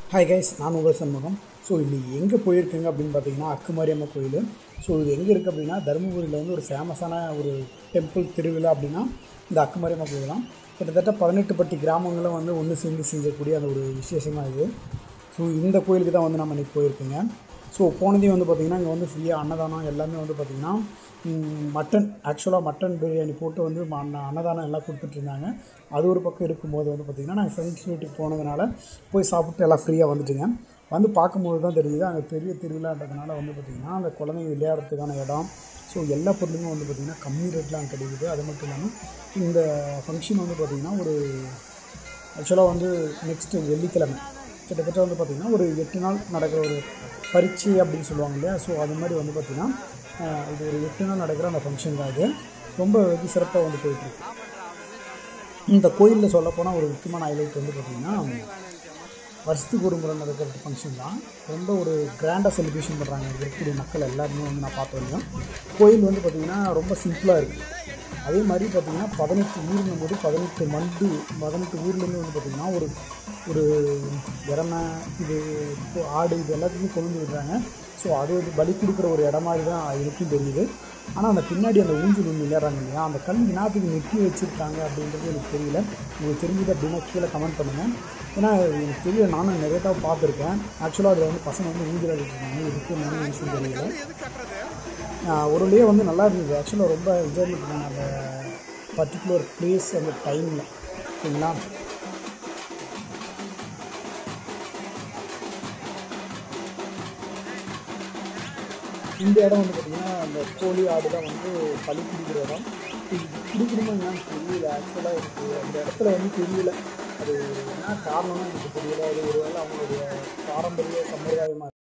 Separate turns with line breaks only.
hi guys நான் உங்கள் Shanmugam so இன்னைக்கு எங்கே போயிருக்கேங்க அப்படின்னு பார்த்தீங்கன்னா அக்குமாரியம்மன் கோயில் ஸோ இது எங்கே இருக்குது அப்படின்னா தருமபுரியில் வந்து ஒரு ஃபேமஸான ஒரு டெம்பிள் திருவிழா அப்படின்னா இந்த அக்குமாரியம்மன் கோயில் தான் கிட்டத்தட்ட பதினெட்டு பட்டி கிராமங்களும் வந்து ஒன்று சேர்ந்து செஞ்சக்கூடிய அந்த ஒரு விசேஷமாக இது ஸோ இந்த கோயிலுக்கு தான் வந்து நம்ம இன்றைக்கி போயிருக்கோங்க ஸோ போனதையும் வந்து பார்த்திங்கன்னா இங்கே வந்து ஃப்ரீயாக அன்னதானம் எல்லாமே வந்து பார்த்திங்கன்னா ம், மட்டன் ஆக்சுவலாக மட்டன் பிரியாணி போட்டு வந்து ம- அன்ன- அன்னதானம் எல்லாம் கொடுத்துட்ருந்தாங்க அது ஒரு பக்கம் இருக்கும்போது வந்து பார்த்திங்கன்னா நாங்கள் ஃப்ரெண்ட்ஸ் வீட்டுக்கு போனதுனால போய் சாப்பிட்டு எல்லாம் ஃப்ரீயாக வந்துட்டுங்க வந்து பார்க்கும்போது தான் தெரியுது அங்கே பெரிய திருவிழான்றதுனால வந்து பார்த்திங்கன்னா அந்த குழந்தைங்க விளையாடுறதுக்கான இடம் ஸோ எல்லா பொருளுமே வந்து பார்த்திங்கன்னா கம்மி ரேட்டில் அங்கே கிடைக்குது அது மட்டும் இல்லாமல் இந்த ஃபங்க்ஷன் வந்து பார்த்திங்கன்னா ஒரு ஆக்சுவலாக வந்து நெக்ஸ்ட்டு வெள்ளிக்கிழமை கிட்டத்தட்ட வந்து பார்த்திங்கன்னா ஒரு எட்டு நாள் நடக்கிற ஒரு பரீட்சை அப்படின்னு சொல்லுவாங்க இல்லையா ஸோ அது மாதிரி வந்து பார்த்திங்கன்னா ஆஹ், இது ஒரு எட்டு நாள் நடக்கிற அந்த ஃபங்க்ஷன் தான் இது ரொம்ப வெகு சிறப்பாக வந்து போயிட்டுருக்கு இந்த கோயிலில் சொல்லப்போனால் ஒரு முக்கியமான ஹைலைட் வந்து பார்த்திங்கன்னா வருஷத்துக்கு ஒரு முறை நடக்கிற ஃபங்க்ஷன் தான் ரொம்ப ஒரு கிராண்டாக செலிப்ரேஷன் பண்ணுறாங்க இங்க இருக்கக்கூடிய மக்கள் எல்லாருமே வந்து நான் பார்த்த வரையும் கோயில் வந்து பார்த்திங்கன்னா ரொம்ப சிம்பிளாக இருக்குது அதே மாதிரி பார்த்திங்கன்னா பதினெட்டு ஊருங்கும் போது பதினெட்டு மண்டு பதினெட்டு ஊர்லேருந்து வந்து பார்த்திங்கன்னா ஒரு ஒரு இறமை இது இப்போ ஆடு இது எல்லாத்துக்குமே கொண்டு வந்து விடுறாங்க ஸோ அது வந்து பலி கொடுக்குற ஒரு இடம் மாதிரி தான் எனக்கும் தெரியுது ஆனால் அந்த பின்னாடி அந்த ஊஞ்சல் ஒன்று விளையாடுறாங்க இல்லையா அந்த கல் இனத்துக்கு நெட்டி வச்சுருக்காங்க அப்படின்றது எனக்கு தெரியல உங்களுக்கு தெரிஞ்சது அப்படின்னா கீழே கமெண்ட் பண்ணுங்கள் ஏன்னா எனக்கு தெரியல நானும் நிறைய தடவை பார்த்துருக்கேன் ஆக்சுவலாக அதில் வந்து பசங்க வந்து ஊஞ்சல் ஆடிட்டுருக்காங்க இதுக்கு என்னன்னு விஷயம் தெரியல ஆஹ் ஒரு வழியாக வந்து நல்லா இருந்தது ஆக்சுவலாக ரொம்ப என்ஜாய்மெண்ட் பண்ணாங்க அந்த பர்டிகுலர் பிளேஸ் அந்த டைமில் ஓகேங்களா இந்த இடம் வந்து பார்த்திங்கன்னா அந்த கோழி ஆடு தான் வந்து பழி பிடிக்கிற இடம் இது பிடிக்கணுமா என்னன்னு தெரியல ஆக்சுவலாக எனக்கு அந்த இடத்துல வந்து தெரியல அது என்ன காரணம்னு எனக்கு தெரியல அது ஒரு வேளை அவங்களுடைய பாரம்பரிய சம்பிரதாயமாக